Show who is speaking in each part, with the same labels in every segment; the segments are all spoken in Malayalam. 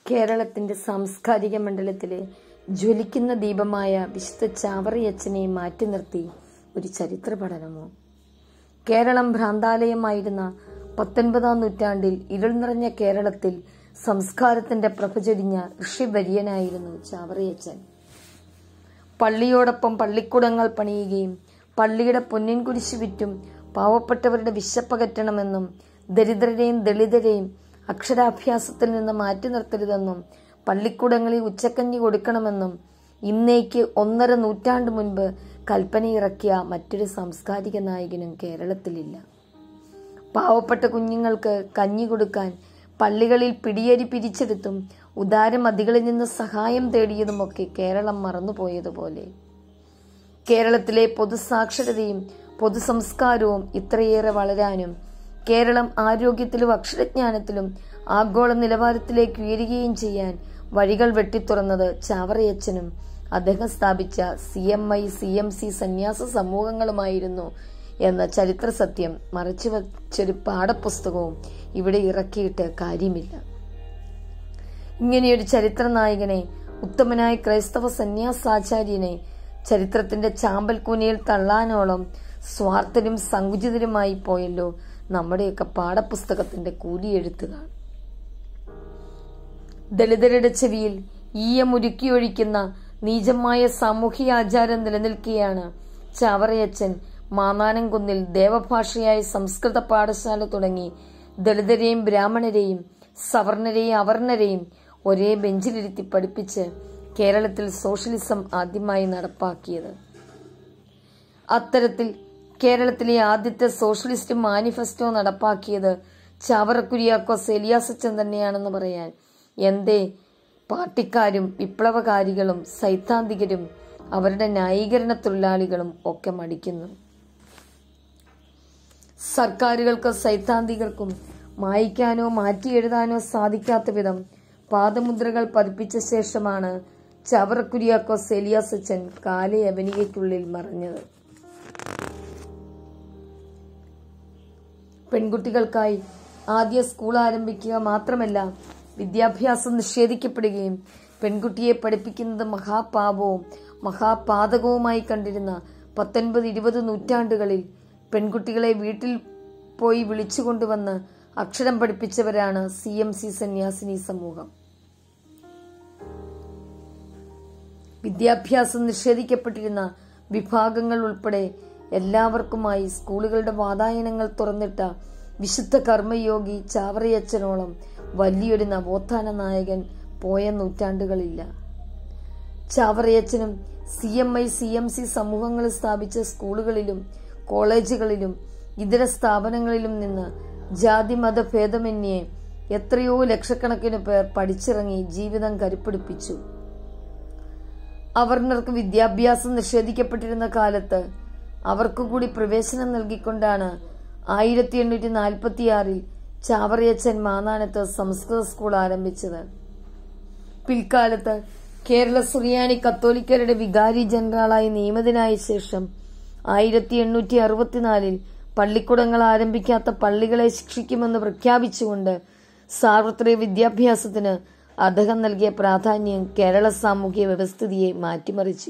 Speaker 1: കേരളത്തിന്റെ സാംസ്കാരിക മണ്ഡലത്തിലെ ജ്വലിക്കുന്ന ദീപമായ വിശുദ്ധ ചാവറയച്ചനെ മാറ്റി നിർത്തി ഒരു ചരിത്ര പഠനമോ കേരളം ഭ്രാന്താലയമായിരുന്ന പത്തൊൻപതാം നൂറ്റാണ്ടിൽ ഇരുൾ നിറഞ്ഞ കേരളത്തിൽ സംസ്കാരത്തിന്റെ പ്രഭചൊരിഞ്ഞ ഋഷിവര്യനായിരുന്നു ചാവറയച്ചൻ പള്ളിയോടൊപ്പം പള്ളിക്കൂടങ്ങൾ പണിയുകയും പള്ളിയുടെ പൊന്നിൻ കുരിശ് വിറ്റും പാവപ്പെട്ടവരുടെ വിശപ്പകറ്റണമെന്നും ദരിദ്രരെയും ദളിതരെയും അക്ഷരാഭ്യാസത്തിൽ നിന്ന് മാറ്റി നിർത്തരുതെന്നും പള്ളിക്കൂടങ്ങളിൽ ഉച്ചക്കഞ്ഞി കൊടുക്കണമെന്നും ഇന്നേക്ക് ഒന്നര നൂറ്റാണ്ട് മുൻപ് കൽപ്പനയിറക്കിയ മറ്റൊരു സാംസ്കാരിക നായകനും കേരളത്തിലില്ല പാവപ്പെട്ട കുഞ്ഞുങ്ങൾക്ക് കഞ്ഞി കൊടുക്കാൻ പള്ളികളിൽ പിടിയരി പിരിച്ചെടുത്തും ഉദാരമതികളിൽ നിന്ന് സഹായം തേടിയതുമൊക്കെ കേരളം മറന്നുപോയതുപോലെ കേരളത്തിലെ പൊതുസാക്ഷരതയും പൊതുസംസ്കാരവും ഇത്രയേറെ വളരാനും കേരളം ആരോഗ്യത്തിലും അക്ഷരജ്ഞാനത്തിലും ആഗോള നിലവാരത്തിലേക്ക് ഉയരുകയും ചെയ്യാൻ വഴികൾ വെട്ടിത്തുറന്നത് ചാവറയച്ചനും അദ്ദേഹം സ്ഥാപിച്ച C M I C M C സന്യാസ സമൂഹങ്ങളുമായിരുന്നു എന്ന ചരിത്ര സത്യം മറച്ചു വച്ചൊരു പാഠപുസ്തകവും ഇവിടെ ഇറക്കിയിട്ട് കാര്യമില്ല ഇങ്ങനെയൊരു ചരിത്ര നായകനെ ഉത്തമനായ ക്രൈസ്തവ സന്യാസാചാര്യനെ ചരിത്രത്തിന്റെ ചാമ്പൽ കൂനയിൽ തള്ളാനോളം സ്വാർത്ഥരും സങ്കുചിതരുമായി പോയല്ലോ നമ്മുടെയൊക്കെ പാഠപുസ്തകത്തിന്റെ കൂലിയെഴുത്തുകാർ ദളിതരുടെ ചെവിയിൽ ഈയമുരുക്കിയൊഴിക്കുന്ന നീചമായ സാമൂഹിക ആചാരം നിലനിൽക്കുകയാണ് ചാവറയച്ചൻ മാന്നാനംകുന്നിൽ ദേവഭാഷയായ സംസ്കൃത പാഠശാല തുടങ്ങി ദളിതരെയും ബ്രാഹ്മണരെയും സവർണരെയും അവർണരെയും ഒരേ ബെഞ്ചിലിരുത്തി പഠിപ്പിച്ച് കേരളത്തിൽ സോഷ്യലിസം ആദ്യമായി നടപ്പാക്കിയത് അത്തരത്തിൽ കേരളത്തിലെ ആദ്യത്തെ സോഷ്യലിസ്റ്റ് മാനിഫെസ്റ്റോ നടപ്പാക്കിയത് ചാവറക്കുരിയാക്കോസ് എലിയാസച്ചൻ തന്നെയാണെന്ന് പറയാൻ എന്തേ പാർട്ടിക്കാരും വിപ്ലവകാരികളും സൈദ്ധാന്തികരും അവരുടെ ന്യായീകരണ തൊഴിലാളികളും ഒക്കെ മടിക്കുന്നു സർക്കാരുകൾക്കോ സൈദ്ധാന്തികർക്കും മായ്ക്കാനോ മാറ്റി എഴുതാനോ സാധിക്കാത്ത വിധം പാദമുദ്രകൾ പതിപ്പിച്ച ശേഷമാണ് ചവറക്കുരിയാക്കോസ് എലിയാസച്ചൻ കാലയവനികയ്ക്കുള്ളിൽ മറഞ്ഞത് പെൺകുട്ടികൾക്കായി ആദ്യ സ്കൂൾ ആരംഭിക്കുക മാത്രമല്ല വിദ്യാഭ്യാസം നിഷേധിക്കപ്പെടുകയും പെൺകുട്ടിയെ പഠിപ്പിക്കുന്നത് മഹാപാപവും മഹാപാതകവുമായി കണ്ടിരുന്ന പത്തൊൻപത് ഇരുപത് നൂറ്റാണ്ടുകളിൽ പെൺകുട്ടികളെ വീട്ടിൽ പോയി വിളിച്ചുകൊണ്ടുവന്ന് അക്ഷരം പഠിപ്പിച്ചവരാണ് സി എം സി സന്യാസിനി സമൂഹം വിദ്യാഭ്യാസം നിഷേധിക്കപ്പെട്ടിരുന്ന വിഭാഗങ്ങൾ ഉൾപ്പെടെ എല്ലാവർക്കുമായി സ്കൂളുകളുടെ വാതായനങ്ങൾ തുറന്നിട്ട വിശുദ്ധ കർമ്മയോഗി ചാവറയച്ചനോളം വലിയൊരു നവോത്ഥാന നായകൻ പോയ നൂറ്റാണ്ടുകളില്ല ചാവറയച്ചനും C M I C M C സമൂഹങ്ങൾ സ്ഥാപിച്ച സ്കൂളുകളിലും കോളേജുകളിലും ഇതര സ്ഥാപനങ്ങളിലും നിന്ന് ജാതി മത ഭേദമന്യേ എത്രയോ ലക്ഷക്കണക്കിന് പേർ പഠിച്ചിറങ്ങി ജീവിതം കരുപ്പിടിപ്പിച്ചു അവർണർക്ക് വിദ്യാഭ്യാസം നിഷേധിക്കപ്പെട്ടിരുന്ന കാലത്ത് അവർക്ക് കൂടി പ്രവേശനം നൽകിക്കൊണ്ടാണ് ആയിരത്തി എണ്ണൂറ്റി നാൽപ്പത്തിയാറിൽ ചാവറയച്ചൻ മാന്നാനത്ത് സംസ്കൃത സ്കൂൾ ആരംഭിച്ചത് പിൽക്കാലത്ത് കേരള സുറിയാനി കത്തോലിക്കരുടെ വികാരി ജനറലായി നിയമിതനായ ശേഷം ആയിരത്തി എണ്ണൂറ്റി അറുപത്തിനാലിൽ പള്ളിക്കൂടങ്ങൾ ആരംഭിക്കാത്ത പള്ളികളെ ശിക്ഷിക്കുമെന്ന് പ്രഖ്യാപിച്ചുകൊണ്ട് സാർവത്രിക വിദ്യാഭ്യാസത്തിന് അദ്ദേഹം നൽകിയ പ്രാധാന്യം കേരള സാമൂഹ്യ വ്യവസ്ഥിതിയെ മാറ്റിമറിച്ചു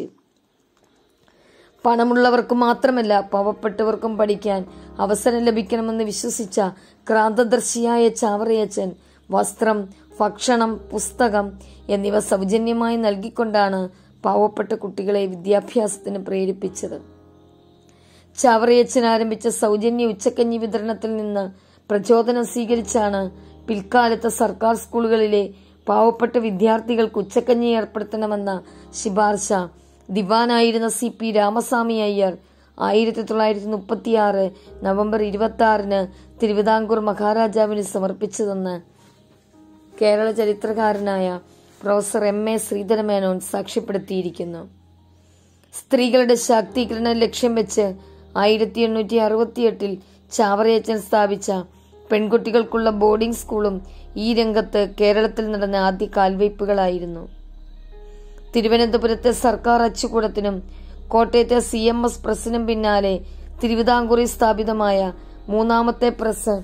Speaker 1: പണമുള്ളവർക്ക് മാത്രമല്ല പാവപ്പെട്ടവർക്കും പഠിക്കാൻ അവസരം ലഭിക്കണമെന്ന് വിശ്വസിച്ച ക്രാന്തദർശിയായ ചാവറയച്ചൻ വസ്ത്രം ഭക്ഷണം പുസ്തകം എന്നിവ സൗജന്യമായി നൽകിക്കൊണ്ടാണ് പാവപ്പെട്ട കുട്ടികളെ വിദ്യാഭ്യാസത്തിന് പ്രേരിപ്പിച്ചത് ചാവറയച്ചൻ ആരംഭിച്ച സൗജന്യ ഉച്ചക്കഞ്ഞി വിതരണത്തിൽ നിന്ന് പ്രചോദനം സ്വീകരിച്ചാണ് പിൽക്കാലത്ത് സർക്കാർ സ്കൂളുകളിലെ പാവപ്പെട്ട വിദ്യാർത്ഥികൾക്ക് ഉച്ചക്കഞ്ഞി ഏർപ്പെടുത്തണമെന്ന ശിപാർശ ദിവാനായിരുന്ന സി പി രാമസ്വാമി അയ്യർ ആയിരത്തി തൊള്ളായിരത്തി മുപ്പത്തിയാറ് നവംബർ ഇരുപത്തി ആറിന് തിരുവിതാംകൂർ മഹാരാജാവിന് സമർപ്പിച്ചതെന്ന് കേരള ചരിത്രകാരനായ പ്രൊഫസർ എം എ ശ്രീധരമേനോൻ സാക്ഷ്യപ്പെടുത്തിയിരിക്കുന്നു സ്ത്രീകളുടെ ശാക്തീകരണം ലക്ഷ്യം വെച്ച് ആയിരത്തി എണ്ണൂറ്റി അറുപത്തിയെട്ടിൽ ചാവറയച്ചൻ സ്ഥാപിച്ച പെൺകുട്ടികൾക്കുള്ള ബോർഡിംഗ് സ്കൂളും ഈ രംഗത്ത് കേരളത്തിൽ നടന്ന ആദ്യ കാൽവയ്പുകളായിരുന്നു തിരുവനന്തപുരത്തെ സർക്കാർ അച്ചുകൂടത്തിനും കോട്ടയത്തെ സി എം എസ് പ്രസിനും പിന്നാലെ തിരുവിതാംകൂറിൽ സ്ഥാപിതമായ മൂന്നാമത്തെ പ്രസ്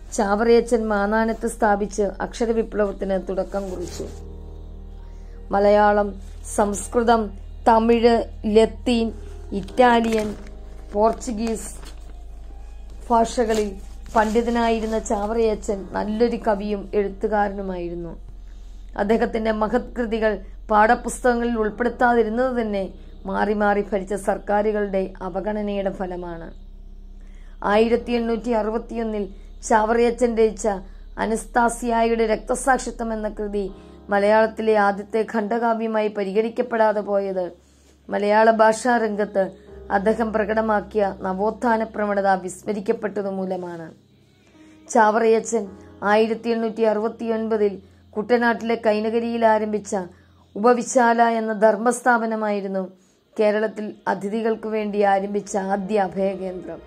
Speaker 1: ചാവറയച്ചൻ മാനാനത്ത് സ്ഥാപിച്ച് അക്ഷരവിപ്ലവത്തിന് തുടക്കം കുറിച്ചു മലയാളം സംസ്കൃതം തമിഴ് ലത്തീൻ ഇറ്റാലിയൻ പോർച്ചുഗീസ് ഭാഷകളിൽ പണ്ഡിതനായിരുന്ന ചാവറയച്ചൻ നല്ലൊരു കവിയും എഴുത്തുകാരനുമായിരുന്നു അദ്ദേഹത്തിന്റെ മഹത് കൃതികൾ പാഠപുസ്തകങ്ങളിൽ ഉൾപ്പെടുത്താതിരുന്നത് തന്നെ മാറി മാറി ഭരിച്ച സർക്കാരുകളുടെ അവഗണനയുടെ ഫലമാണ് ആയിരത്തി എണ്ണൂറ്റി അറുപത്തിയൊന്നിൽ ചാവറയച്ചൻ രചിച്ച അനസ്താസിയായുടെ രക്തസാക്ഷിത്വം എന്ന കൃതി മലയാളത്തിലെ ആദ്യത്തെ ഖണ്ഡകാവ്യമായി പരിഗണിക്കപ്പെടാതെ പോയത് മലയാള ഭാഷാ രംഗത്ത് അദ്ദേഹം പ്രകടമാക്കിയ നവോത്ഥാന പ്രവണത വിസ്മരിക്കപ്പെട്ടതു മൂലമാണ് ചാവറയച്ചൻ ആയിരത്തി എണ്ണൂറ്റി അറുപത്തിയൊൻപതിൽ കുട്ടനാട്ടിലെ കൈനകരിയിൽ ആരംഭിച്ച ഉപവിശാല എന്ന ധർമ്മസ്ഥാപനമായിരുന്നു കേരളത്തിൽ അതിഥികൾക്ക് വേണ്ടി ആരംഭിച്ച ആദ്യ അഭയകേന്ദ്രം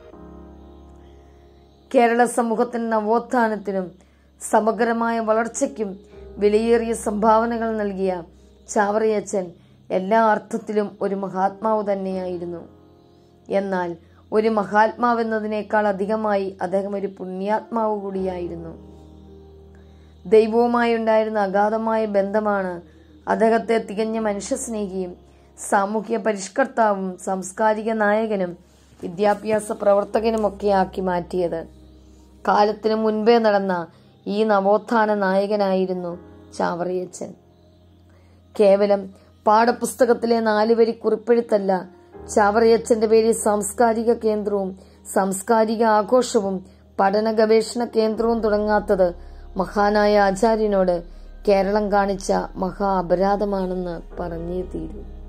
Speaker 1: കേരള സമൂഹത്തിന് നവോത്ഥാനത്തിനും സമഗ്രമായ വളർച്ചയ്ക്കും വിലയേറിയ സംഭാവനകൾ നൽകിയ ചാവറയച്ചൻ എല്ലാ അർത്ഥത്തിലും ഒരു മഹാത്മാവ് തന്നെയായിരുന്നു എന്നാൽ ഒരു മഹാത്മാവെന്നതിനേക്കാൾ അധികമായി അദ്ദേഹം ഒരു പുണ്യാത്മാവ് കൂടിയായിരുന്നു ദൈവവുമായി ഉണ്ടായിരുന്ന അഗാധമായ ബന്ധമാണ് അദ്ദേഹത്തെ തികഞ്ഞ മനുഷ്യസ്നേഹിയും സാമൂഹ്യ പരിഷ്കർത്താവും സാംസ്കാരിക നായകനും വിദ്യാഭ്യാസ പ്രവർത്തകനുമൊക്കെ ആക്കി മാറ്റിയത് കാലത്തിനു മുൻപേ നടന്ന ഈ നവോത്ഥാന നായകനായിരുന്നു ചാവറയച്ചൻ കേവലം പാഠപുസ്തകത്തിലെ നാലുവരി കുറിപ്പെഴുത്തല്ല ചാവറയച്ചന്റെ പേരിൽ സാംസ്കാരിക കേന്ദ്രവും സാംസ്കാരിക ആഘോഷവും പഠന ഗവേഷണ കേന്ദ്രവും തുടങ്ങാത്തത് മഹാനായ ആചാര്യനോട് കേരളം കാണിച്ച മഹാ അപരാധമാണെന്ന് പറഞ്ഞേ തീരൂ